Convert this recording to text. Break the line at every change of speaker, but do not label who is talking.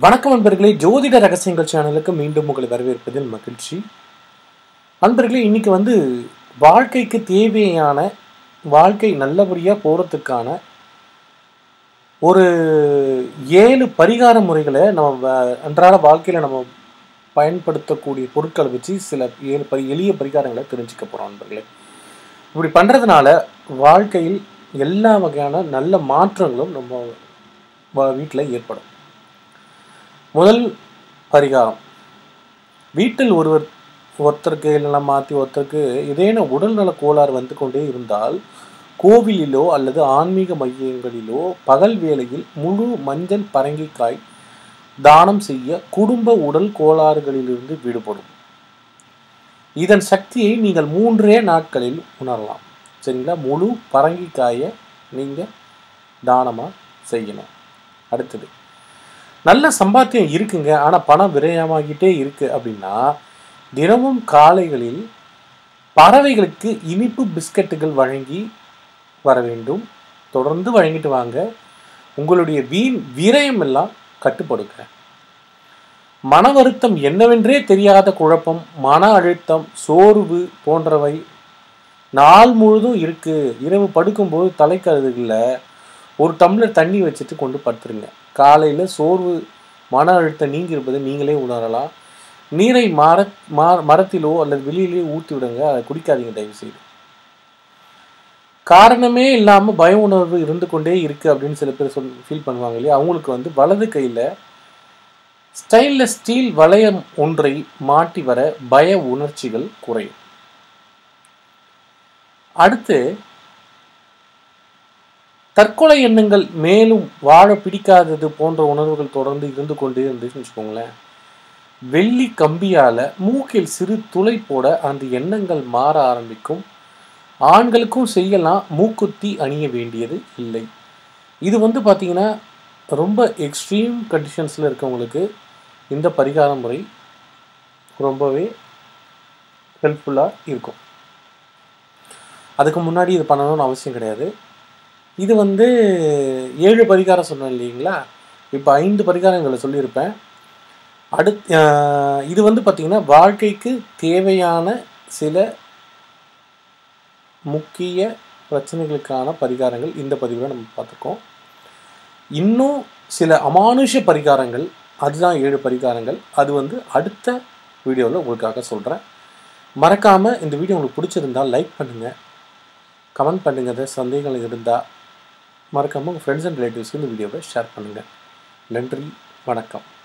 வணக்கம் நண்பர்களே ஜோதிட ரகசியங்கள் சேனலுக்கு மீண்டும் உங்களை வரவேற்பதில் மகிழ்ச்சி நண்பர்களே இன்னைக்கு வந்து வாழ்க்கைக்கு தேவையான வாழ்க்கை நல்லபடியாக போகிறதுக்கான ஒரு ஏழு பரிகார முறைகளை நம்ம வ- அன்றாட வாழ்க்கையில் நம்ம பயன்படுத்தக்கூடிய பொருட்களை வச்சு சில ஏழு பரி எளிய பரிகாரங்களை தெரிஞ்சுக்க போகிறோம் நண்பர்களே இப்படி பண்ணுறதுனால வாழ்க்கையில் எல்லா வகையான நல்ல மாற்றங்களும் நம்ம வீட்டில் ஏற்படும் முதல் பரிகாரம் வீட்டில் ஒருவர் ஒருத்தருக்கு இல்லைனா மாற்றி ஒருத்தருக்கு ஏதேனும் உடல்நல கோளாறு வந்து கொண்டே இருந்தால் கோவிலிலோ அல்லது ஆன்மீக மையங்களிலோ பகல் வேளையில் முழு மஞ்சள் பரங்கிக்காய் தானம் செய்ய குடும்ப உடல் கோளாறுகளிலிருந்து விடுபடும் இதன் சக்தியை நீங்கள் மூன்றே நாட்களில் உணரலாம் சரிங்களா முழு பரங்கிக்காயை நீங்கள் தானமாக செய்யணும் அடுத்தது நல்ல சம்பாத்தியம் இருக்குங்க ஆனால் பணம் விரயமாகிட்டே இருக்கு அப்படின்னா தினமும் காலைகளில் பறவைகளுக்கு இனிப்பு பிஸ்கட்டுகள் வழங்கி வர வேண்டும் தொடர்ந்து வழங்கிட்டு வாங்க உங்களுடைய வீண் விரயம் எல்லாம் கட்டுப்படுங்க மன வருத்தம் என்னவென்றே தெரியாத குழப்பம் மன அழுத்தம் சோர்வு போன்றவை நாள் முழுதும் இருக்கு இரவு படுக்கும்போது தலைக்கருதுகளில் ஒரு டம்ளர் தண்ணி வச்சுட்டு கொண்டு படுத்துருங்க காலையில் சோர்வு மன அழுத்தம் நீங்கி இருப்பதை நீங்களே உணரலாம் நீரை மர மர- மரத்திலோ அல்லது வெளியிலேயோ ஊற்றி விடுங்க அதை குடிக்காதீங்க தயவு செய்து காரணமே இல்லாமல் பய உணர்வு இருந்து கொண்டே இருக்கு அப்படின்னு சில பேர் சொல் ஃபீல் பண்ணுவாங்க இல்லையா அவங்களுக்கு வந்து வலது கையில் ஸ்டைன்லெஸ் ஸ்டீல் வளையம் ஒன்றை மாட்டி வர பய உணர்ச்சிகள் குறையும் அடுத்து தற்கொலை எண்ணங்கள் மேலும் வாழ பிடிக்காதது போன்ற உணர்வுகள் தொடர்ந்து இருந்து கொண்டே இருந்துச்சுன்னு வச்சுக்கோங்களேன் வெள்ளி கம்பியால மூக்கில் சிறு துளை போட அந்த எண்ணங்கள் மாற ஆரம்பிக்கும் ஆண்களுக்கும் செய்யலாம் மூக்குத்தி அணிய வேண்டியது இல்லை இது வந்து பார்த்தீங்கன்னா ரொம்ப எக்ஸ்ட்ரீம் கண்டிஷன்ஸில் இருக்கவங்களுக்கு இந்த பரிகார முறை ரொம்பவே ஹெல்ப்ஃபுல்லாக இருக்கும் அதுக்கு முன்னாடி இது பண்ணணும்னு அவசியம் கிடையாது இது வந்து ஏழு பரிகாரம் சொன்னேன் இல்லைங்களா இப்போ ஐந்து பரிகாரங்களை சொல்லியிருப்பேன் அடுத் ஆஹ் இது வந்து பார்த்திங்கன்னா வாழ்க்கைக்கு தேவையான சில முக்கிய பிரச்சனைகளுக்கான பரிகாரங்கள் இந்த பதிவில் நம்ம பார்த்துருக்கோம் இன்னும் சில அமானுஷ பரிகாரங்கள் அதுதான் ஏழு பரிகாரங்கள் அது வந்து அடுத்த வீடியோவில் உங்களுக்காக சொல்கிறேன் மறக்காமல் இந்த வீடியோ உங்களுக்கு பிடிச்சிருந்தால் லைக் பண்ணுங்கள் கமெண்ட் பண்ணுங்கள் ஏதாவது சந்தேகங்கள் இருந்தால் மறக்காமல் உங்கள் ஃப்ரெண்ட்ஸ் அண்ட் ரிலேட்டிவ்ஸ்க்கு இந்த வீடியோவை ஷேர் பண்ணுங்கள் நன்றி வணக்கம்